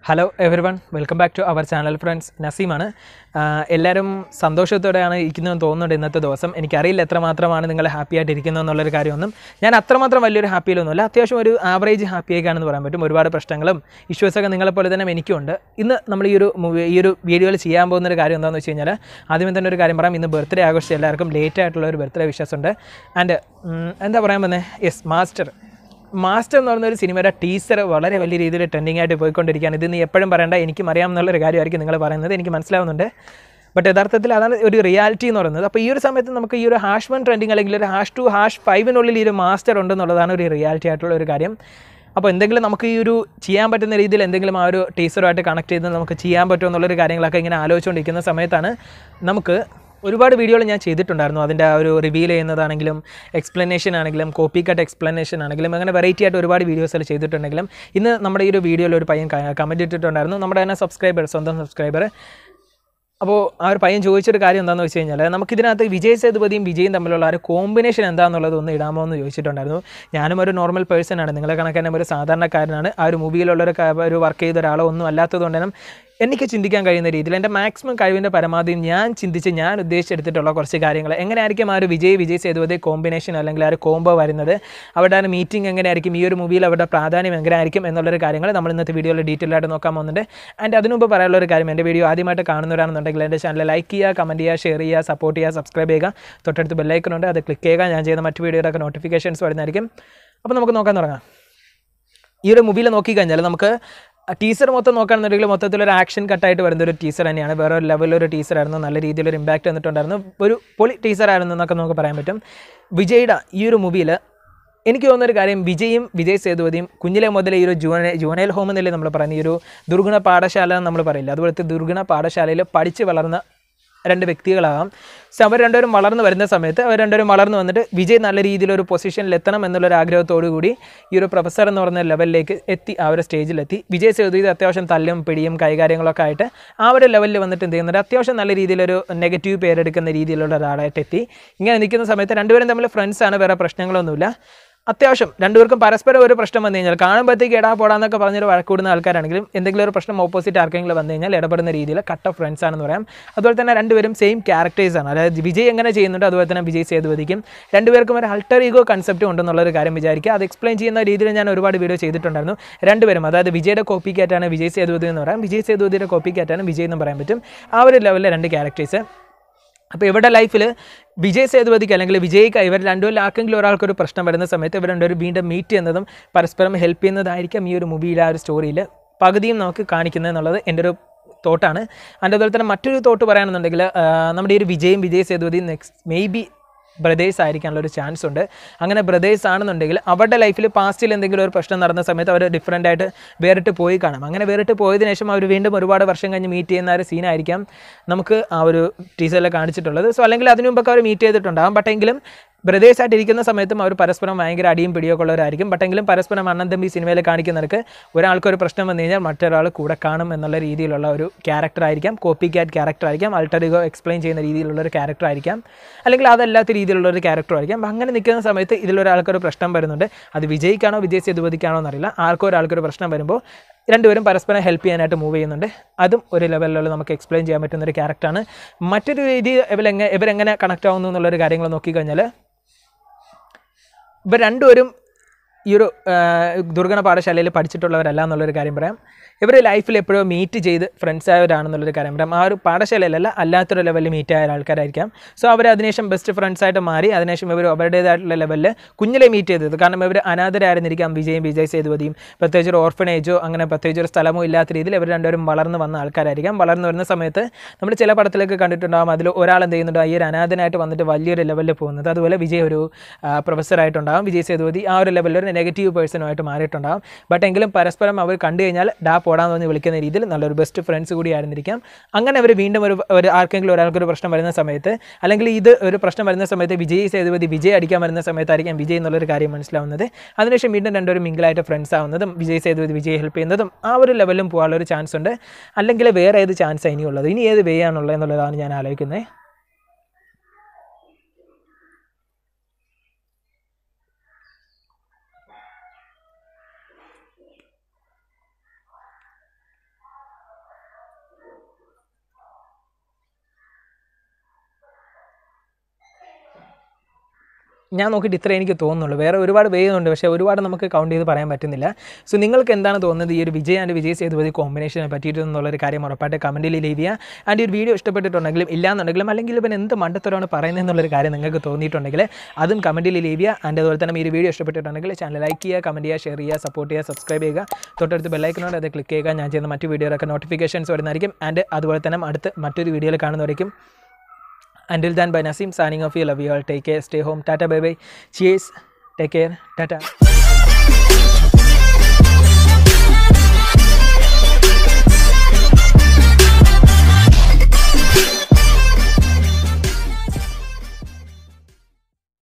Hello everyone welcome back to our channel friends നസീമാണ് ആഹ് എല്ലാവരും സന്തോഷത്തോടെയാണ് ഇരിക്കുന്നതെന്ന് തോന്നുന്നുണ്ട് ഇന്നത്തെ ദിവസം എനിക്കറിയില്ല എത്രമാത്രമാണ് നിങ്ങൾ ഹാപ്പി ആയിട്ട് ഇരിക്കുന്നത് എന്നുള്ളൊരു കാര്യമൊന്നും ഞാൻ അത്രമാത്രം വലിയൊരു ഹാപ്പിയിലൊന്നുമല്ല അത്യാവശ്യം ഒരു ആവറേജ് ഹാപ്പിയൊക്കെയാണെന്ന് പറയാൻ പറ്റും ഒരുപാട് പ്രശ്നങ്ങളും ഇഷ്യൂസൊക്കെ നിങ്ങളെപ്പോലെ തന്നെ എനിക്കുണ്ട് ഇന്ന് നമ്മൾ ഈ ഒരു മൂവി ഈ ഒരു വീഡിയോയിൽ ചെയ്യാൻ പോകുന്ന ഒരു കാര്യം എന്താണെന്ന് വെച്ച് കഴിഞ്ഞാൽ ആദ്യമേ തന്നെ ഒരു കാര്യം പറയാം ഇന്ന് ബർത്ത്ഡേ ആഘോഷിച്ച എല്ലാവർക്കും ലേറ്റ് ആയിട്ടുള്ള ഒരു ബർത്ത്ഡേ വിശ്വാസമുണ്ട് ആൻഡ് എന്താ പറയാൻ വന്നത് യെസ് മാസ്റ്റർ മാസ്റ്റർ എന്ന് പറയുന്ന ഒരു സിനിമയുടെ ടീസർ വളരെ വലിയ രീതിയിൽ ട്രെൻഡിങ് ആയിട്ട് പോയിക്കൊണ്ടിരിക്കുകയാണ് ഇത് നീ എപ്പോഴും പറയേണ്ട എനിക്കും അറിയാമെന്നുള്ളൊരു കാര്യമായിരിക്കും നിങ്ങൾ പറയുന്നത് എനിക്ക് മനസ്സിലാവുന്നുണ്ട് ബട്ട് യഥാർത്ഥത്തിൽ അതാണ് ഒരു റിയാലിറ്റി എന്ന് പറയുന്നത് അപ്പോൾ ഈ ഒരു സമയത്ത് നമുക്ക് ഈ ഒരു ഹാഷ് വൺ ട്രെൻഡിങ് അല്ലെങ്കിൽ ഒരു ഹാഷ് ടു ഹാഷ് ഫൈവിനുള്ളിൽ ഈ ഒരു മാസ്റ്റർ ഉണ്ടെന്നുള്ളതാണ് ഒരു റിയാലിറ്റി ആയിട്ടുള്ള ഒരു കാര്യം അപ്പോൾ എന്തെങ്കിലും നമുക്ക് ഈ ഒരു ചെയ്യാൻ പറ്റുന്ന രീതിയിൽ എന്തെങ്കിലും ആ ഒരു ടീച്ചറുമായിട്ട് കണക്ട് ചെയ്ത് നമുക്ക് ചെയ്യാൻ പറ്റുമോ എന്നുള്ളൊരു കാര്യങ്ങളൊക്കെ ഇങ്ങനെ ആലോചിച്ചുകൊണ്ടിരിക്കുന്ന സമയത്താണ് നമുക്ക് ഒരുപാട് വീഡിയോകൾ ഞാൻ ചെയ്തിട്ടുണ്ടായിരുന്നു അതിൻ്റെ ആ ഒരു റിവീൽ ചെയ്യുന്നതാണെങ്കിലും എക്സ്പ്ലനേഷൻ ആണെങ്കിലും കോപ്പി കട്ട് എക്സ്പ്ലനേഷൻ ആണെങ്കിലും അങ്ങനെ വെറൈറ്റി ആയിട്ട് ഒരുപാട് വീഡിയോസിൽ ചെയ്തിട്ടുണ്ടെങ്കിലും ഇന്ന് നമ്മുടെ ഈ ഒരു വീഡിയോയിൽ ഒരു പയ്യൻ കമൻറ്റ് ഇട്ടിട്ടുണ്ടായിരുന്നു നമ്മുടെ തന്നെ സബ്സ്ക്രൈബർ സ്വന്തം സബ്സ്ക്രൈബർ അപ്പോൾ ആ ഒരു പയ്യൻ ചോദിച്ചൊരു കാര്യം എന്താണെന്ന് വെച്ച് കഴിഞ്ഞാൽ നമുക്കിതിനകത്ത് വിജയ് സേതുപതിയും വിജയും തമ്മിലുള്ള ആ ഒരു കോമ്പിനേഷൻ എന്താണെന്നുള്ളത് ഒന്ന് ഇടാമോ എന്ന് ചോദിച്ചിട്ടുണ്ടായിരുന്നു ഞാനും ഒരു നോർമൽ പേഴ്സൺ ആണ് നിങ്ങളെ കണക്കാനും ഒരു സാധാരണക്കാരനാണ് ആ ഒരു മൂവിയിലുള്ള ഒരു ക- ഒരു വർക്ക് ചെയ്ത ഒരാളോ ഒന്നും അല്ലാത്തതുകൊണ്ട് തന്നെ എനിക്ക് ചിന്തിക്കാൻ കഴിയുന്ന രീതിയിൽ എൻ്റെ മാക്സിമം കഴിവിൻ്റെ പരമാവധി ഞാൻ ചിന്തിച്ച് ഞാൻ ഉദ്ദേശിച്ചെടുത്തിട്ടുള്ള കുറച്ച് കാര്യങ്ങൾ എങ്ങനെയായിരിക്കും ആ ഒരു വിജയ് വിജയ് സേതുപതി കോമ്പിനേഷൻ അല്ലെങ്കിൽ ആ ഒരു കോംബോ വരുന്നത് അവരുടെ ആ ഒരു മീറ്റിംഗ് എങ്ങനെയായിരിക്കും ഈ ഒരു മൂവിയിൽ അവരുടെ പ്രാധാന്യം എങ്ങനെയായിരിക്കും എന്നുള്ളൊരു കാര്യങ്ങൾ നമ്മൾ ഇന്നത്തെ വീഡിയോയിൽ ഡീറ്റെയിൽ ആയിട്ട് നോക്കാൻ പോകുന്നുണ്ട് ആൻഡ് അതിനു മുമ്പ് പറയാനുള്ള ഒരു കാര്യം എൻ്റെ വീഡിയോ ആദ്യമായിട്ട് കാണുന്നവരാണെന്നുണ്ടെങ്കിൽ എൻ്റെ ചാനൽ ലൈക്ക് ചെയ്യുക കമൻറ്റ് ചെയ്യുക ഷെയർ ചെയ്യുക സപ്പോർട്ട് ചെയ്യുക സബ്സ്ക്രൈബ് ചെയ്യുക തൊട്ടടുത്ത് ബെല്ലൈക്കൺ ഉണ്ട് അത് ക്ലിക്ക് ചെയ്യുക ഞാൻ ചെയ്യുന്ന മറ്റ് വീഡിയോയുടെ ഒക്കെ നോട്ടിഫിക്കേഷൻസ് വരുന്നതായിരിക്കും അപ്പോൾ നമുക്ക് നോക്കാൻ തുടങ്ങാം ഈ ഒരു മൂവിയിൽ നോക്കിക്കഴിഞ്ഞാൽ നമുക്ക് ടീസർ മൊത്തം നോക്കുകയാണെന്നുണ്ടെങ്കിൽ മൊത്തത്തിലൊരു ആക്ഷൻ കട്ടായിട്ട് വരുന്ന ഒരു ടീസർ തന്നെയാണ് വേറെ ഒരു ലെവലൊരു ടീസറായിരുന്നു നല്ല രീതിയിലൊരു ഇമ്പാക്റ്റ് വന്നിട്ടുണ്ടായിരുന്നു ഒരു പൊളി ടീസറായിരുന്നു എന്നൊക്കെ നമുക്ക് പറയാൻ പറ്റും വിജയുടെ ഈ ഒരു മൂവിയിൽ എനിക്ക് തോന്നുന്ന ഒരു കാര്യം വിജയും വിജയ് സേതുപതിയും കുഞ്ഞിലെ മുതൽ ഈ ഒരു ജൂന ജൂനൈൽ ഹോം എന്നല്ലേ നമ്മൾ പറയുന്നത് ഈ ഒരു ദുർഗുണ പാഠശാല എന്ന് നമ്മൾ പറയില്ല അതുപോലത്തെ ദുർഗുണ പാഠശാലയിൽ പഠിച്ച് വളർന്ന രണ്ട് വ്യക്തികളാകാം സോ അവർ രണ്ടുപേരും വളർന്നു വരുന്ന സമയത്ത് അവർ രണ്ടുപേരും വളർന്നു വന്നിട്ട് വിജയ് നല്ല രീതിയിലൊരു പൊസിഷനിൽ എത്തണം എന്നുള്ളൊരു ആഗ്രഹത്തോടു കൂടി ഈ ഒരു പ്രൊഫസർ എന്ന് പറയുന്ന ലെവലിലേക്ക് എത്തി ആ ഒരു സ്റ്റേജിലെത്തി വിജയ് സേതുപതി അത്യാവശ്യം തല്ലും പിടിയും കൈകാര്യങ്ങളൊക്കെ ആയിട്ട് ആ ഒരു ലെവലിൽ വന്നിട്ട് എന്ത് ചെയ്യുന്നുണ്ട് അത്യാവശ്യം നല്ല രീതിയിലൊരു നെഗറ്റീവ് പേരെടുക്കുന്ന രീതിയിലുള്ള ഒരാളായിട്ട് എത്തി ഇങ്ങനെ നിൽക്കുന്ന സമയത്ത് രണ്ടുപേരും തമ്മിൽ ഫ്രണ്ട്സാണ് വേറെ പ്രശ്നങ്ങളൊന്നുമില്ല അത്യാവശ്യം രണ്ടുപേർക്കും പരസ്പരം ഒരു പ്രശ്നം വന്നു കഴിഞ്ഞാൽ കാണുമ്പോഴത്തേക്ക് എടാ പോടാന്നൊക്കെ പറഞ്ഞൊരു വഴക്കൂടുന്ന ആൾക്കാരാണെങ്കിലും എന്തെങ്കിലും ഒരു പ്രശ്നം ഓപ്പോസിറ്റ് ആർക്കെങ്കിലും വന്നു കഴിഞ്ഞാൽ ഇടപെടുന്ന രീതിയിൽ കട്ട് ഓഫ് ഫ്രണ്ട്സ് ആണെന്ന് പറയാം അതുപോലെ തന്നെ രണ്ടുപേരും സെയിം ക്യാരക്ടേഴ്സ് ആണ് അതായത് വിജയ് എങ്ങനെ ചെയ്യുന്നുണ്ട് അതുപോലെ തന്നെ വിജയ് സേതുപതിക്കും രണ്ടുപേർക്കും ഒരു അൾട്ടർ ഈഗോ കൺസെപ്റ്റ് ഉണ്ടെന്നുള്ളൊരു കാര്യം വിചാരിക്കുക അത് എക്സ്പ്ലെയിൻ ചെയ്യുന്ന രീതിയിൽ ഞാൻ ഒരുപാട് വീഡിയോ ചെയ്തിട്ടുണ്ടായിരുന്നു രണ്ടുപേരും അതായത് വിജയുടെ കോപ്പി കാറ്റാണ് വിജയ് സേതുപതി എന്ന് പറയാം വിജയ് സേതുപതിയുടെ കോപ്പി കാറ്റാണ് വിജയ് എന്ന് പറയാൻ പറ്റും ആ ഒരു ലെവലിലെ രണ്ട് ക്യാരക്ടേഴ്സ് അപ്പോൾ ഇവരുടെ ലൈഫിൽ വിജയ് സേതുപതിക്ക് അല്ലെങ്കിൽ വിജയ്ക്ക് ഇവർ രണ്ടുപേരിൽ ആർക്കെങ്കിലും ഒരാൾക്കൊരു പ്രശ്നം വരുന്ന സമയത്ത് ഇവർ രണ്ടുപേരും വീണ്ടും മീറ്റ് ചെയ്യുന്നതും പരസ്പരം ഹെൽപ്പ് ചെയ്യുന്നതായിരിക്കും ഈ ഒരു മൂവിയിലെ ആ ഒരു സ്റ്റോറിയിൽ പകുതിയും നമുക്ക് കാണിക്കുന്നത് എന്നുള്ളത് എൻ്റെ ഒരു തോട്ടാണ് അതിൻ്റെ അതുപോലെ തന്നെ മറ്റൊരു തോട്ട് പറയുകയാണെന്നുണ്ടെങ്കിൽ ആ, നമ്മുടെ ഈ ഒരു വിജയും വിജയ് സേതുപതിയും നെക്സ്റ്റ് മേ ബി ബ്രദേഴ്സ് ആയിരിക്കാനുള്ള ഒരു ചാൻസ് ഉണ്ട് അങ്ങനെ ബ്രദേഴ്സ് ആണെന്നുണ്ടെങ്കിൽ അവരുടെ ലൈഫിൽ പാസ്റ്റിൽ എന്തെങ്കിലും ഒരു പ്രശ്നം നടന്ന സമയത്ത് അവർ ഡിഫറൻ്റ് ആയിട്ട് വേറിട്ട് പോയി കാണാം അങ്ങനെ വേറിട്ട് പോയതിനു ശേഷം അവർ വീണ്ടും ഒരുപാട് വർഷം കഴിഞ്ഞ് മീറ്റ് ചെയ്യുന്ന ആ ഒരു സീനായിരിക്കാം നമുക്ക് ആ ഒരു ടീച്ചറിൽ കാണിച്ചിട്ടുള്ളത് സോ അല്ലെങ്കിൽ അതിനു മുമ്പൊക്കെ അവർ മീറ്റ് ചെയ്തിട്ടുണ്ടാകും ബട്ട് എങ്കിലും ബ്രദേഴ്സ് ആയിട്ട് ഇരിക്കുന്ന സമയത്തും അവർ പരസ്പരം ഭയങ്കര അടിയും പിടിയൊക്കെ ഉള്ളവരായിരിക്കും ബട്ട് എങ്കിലും പരസ്പരം അണ്ണൻ തമ്പി സിനിമയിൽ കാണിക്കുന്നവർക്ക് ഒരാൾക്ക് ഒരു പ്രശ്നം വന്നു കഴിഞ്ഞാൽ മറ്റൊരാൾ കൂടെ കാണും എന്നുള്ള രീതിയിലുള്ള ഒരു ക്യാരക്ടർ ആയിരിക്കാം കോപ്പി ക്യാറ്റ് ക്യാരക്ടർ ആയിരിക്കാം അൾട്ടർ ഇഗോ എക്സ്പ്ലെയിൻ ചെയ്യുന്ന രീതിയിലുള്ള ഒരു ക്യാരക്ടർ ആയിരിക്കാം അല്ലെങ്കിൽ അതല്ലാത്ത രീതിയിലുള്ള ഒരു ക്യാരക്ടർ ആയിരിക്കാം അപ്പം അങ്ങനെ നിൽക്കുന്ന സമയത്ത് ഇതിലൊരാൾക്കൊരു പ്രശ്നം വരുന്നുണ്ട് അത് വിജയിക്കാണോ വിജയ് സേതുപതിക്കാണോ എന്നറിയില്ല ആർക്കോ ഒരാൾക്കൊരു പ്രശ്നം വരുമ്പോൾ രണ്ടുപേരും പരസ്പരം ഹെൽപ്പ് ചെയ്യാനായിട്ട് മൂവ് ചെയ്യുന്നുണ്ട് അതും ഒരു ലെവലിലുള്ള നമുക്ക് എക്സ്പ്ലെയിൻ ചെയ്യാൻ പറ്റുന്ന ഒരു ക്യാരക്ടറാണ് മറ്റൊരു രീതി ഇവരെങ്ങനെ ഇവരെങ്ങനെ കണക്ട് ആവുന്നു എന്നുള്ളൊരു കാര്യങ്ങൾ നോക്കിക്കഴിഞ്ഞാൽ ഇവർ രണ്ടുപേരും ഈ ഒരു ആ, ദുർഗണ പാഠശാലയിൽ പഠിച്ചിട്ടുള്ളവരല്ല എന്നുള്ളൊരു കാര്യം പറയാം ഇവർ ലൈഫിൽ എപ്പോഴും മീറ്റ് ചെയ്ത് ഫ്രണ്ട്സ് ആയവരാണെന്നുള്ളൊരു കാര്യം പറയാം ആ ഒരു പാഠശാലയിലല്ല അല്ലാത്തൊരു ലെവലിൽ മീറ്റ് ആയ ആൾക്കാരായിരിക്കാം സോ അവർ അതിനുശേഷം ബെസ്റ്റ് ഫ്രണ്ട്സ് ആയിട്ട് മാറി അതിനുശേഷം ഇവർ അവരുടേതായിട്ടുള്ള ലെവലിൽ കുഞ്ഞിലെ മീറ്റ് ചെയ്തത് കാരണം ഇവർ അനാഥരായിരുന്നിരിക്കാം വിജയും വിജയ് സേതുപതിയും പ്രത്യേകിച്ച് ഒരു ഓർഫനേജോ അങ്ങനെ പ്രത്യേകിച്ച് ഒരു സ്ഥലമോ ഇല്ലാത്ത രീതിയിൽ ഇവർ രണ്ടുപേരും വളർന്ന് വന്ന ആൾക്കാരായിരിക്കാം വളർന്നു വരുന്ന സമയത്ത് നമ്മൾ ചില പടത്തിലൊക്കെ കണ്ടിട്ടുണ്ടാകും അതിൽ ഒരാൾ എന്ത് ചെയ്യുന്നുണ്ട് ഈ ഒരു അനാഥനായിട്ട് വന്നിട്ട് വലിയൊരു ലെവലിൽ പോകുന്നത് അതുപോലെ വിജയ് ഒരു പ്രൊഫസറായിട്ടുണ്ടാകും വിജയ് സേതുപതി ആ ഒരു ലെവലിൽ ഒരു നെഗറ്റീവ് പേഴ്സണുമായിട്ട് മാറിയിട്ടുണ്ടാകും ബട്ട് എങ്കിലും പരസ്പരം അവർ കണ്ടു കഴിഞ്ഞാൽ ഡാ പോടാന്ന് പറഞ്ഞ് വിളിക്കുന്ന രീതിയിൽ നല്ലൊരു ബെസ്റ്റ് ഫ്രണ്ട്സ് കൂടി ആയിരുന്നിരിക്കാം അങ്ങനെ അവർ വീണ്ടും ഒരു ഒരു ആർക്കെങ്കിലും ഒരാൾക്കൊരു പ്രശ്നം വരുന്ന സമയത്ത് അല്ലെങ്കിൽ ഇത് ഒരു പ്രശ്നം വരുന്ന സമയത്ത് വിജയ് സേതുപതി വിജയ് അടിക്കാൻ വരുന്ന സമയത്തായിരിക്കാം വിജയ് എന്നുള്ളൊരു കാര്യം മനസ്സിലാവുന്നത് അതിനുശേഷം വീണ്ടും രണ്ടുപേരും മിങ്കിളായിട്ട് ഫ്രണ്ട്സ് ആവുന്നതും വിജയ് സേതുപതി വിജയ് ഹെൽപ്പ് ചെയ്യുന്നതും ആ ഒരു ലെവലിലും പോകാനുള്ള ഒരു ചാൻസ് ഉണ്ട് അല്ലെങ്കിൽ വേറെ ഏത് ചാൻസ് ഇനിയുള്ളത് ഇനി ഏത് വേ ആണുള്ളത് എന്നുള്ളതാണ് ഞാൻ ആലോചിക്കുന്നത് ഞാൻ നോക്കിയിട്ട് ഇത്രേ എനിക്ക് തോന്നുന്നുള്ളൂ വേറെ ഒരുപാട് വേദമുണ്ട് പക്ഷേ ഒരുപാട് നമുക്ക് കൗണ്ട് ചെയ്ത് പറയാൻ പറ്റുന്നില്ല സോ നിങ്ങൾക്ക് എന്താണ് തോന്നുന്നത് ഈ ഒരു വിജയ് ആൻഡ് വിജയ് സേതുപതി കോമ്പിനേഷനെ പറ്റിയിട്ടെന്നുള്ളൊരു കാര്യം ഉറപ്പായിട്ട് കമൻറ്റിൽ ലീവ് ചെയ്യുക ആൻഡ് ഈ ഒരു വീഡിയോ ഇഷ്ടപ്പെട്ടിട്ടുണ്ടെങ്കിലും ഇല്ലാന്നുണ്ടെങ്കിലും അല്ലെങ്കിൽ ഇവൻ എന്ത് മണ്ടത്തരമാണ് പറയുന്നത് എന്നുള്ളൊരു കാര്യം നിങ്ങൾക്ക് തോന്നിയിട്ടുണ്ടെങ്കിൽ അതും കമൻറ്റിൽ ലീവ് ചെയ്യുക ആൻഡ് അതുപോലെ തന്നെ ഈ ഒരു വീഡിയോ ഇഷ്ടപ്പെട്ടിട്ടുണ്ടെങ്കിൽ ചാനൽ ലൈക്ക് ചെയ്യുക കമൻറ്റ് ചെയ്യുക ഷെയർ ചെയ്യുക സപ്പോർട്ട് ചെയ്യുക സബ്സ്ക്രൈബ് ചെയ്യുക തൊട്ടടുത്ത് ബെല്ലൈക്കനോട് അത് ക്ലിക്ക് ചെയ്യുക ഞാൻ ചെയ്യുന്ന മറ്റു വീഡിയോയിലൊക്കെ നോട്ടിഫിക്കേഷൻസ് വരുന്നതായിരിക്കും ആൻഡ് അതുപോലെ തന്നെ അടുത്ത് മറ്റൊരു വീഡിയോയിൽ കാണുന്നതായിരിക്കും Until then, by Nasim signing off. You love you all. Take care. Stay home. Tata. Bye bye. Cheers. Take care. Tata.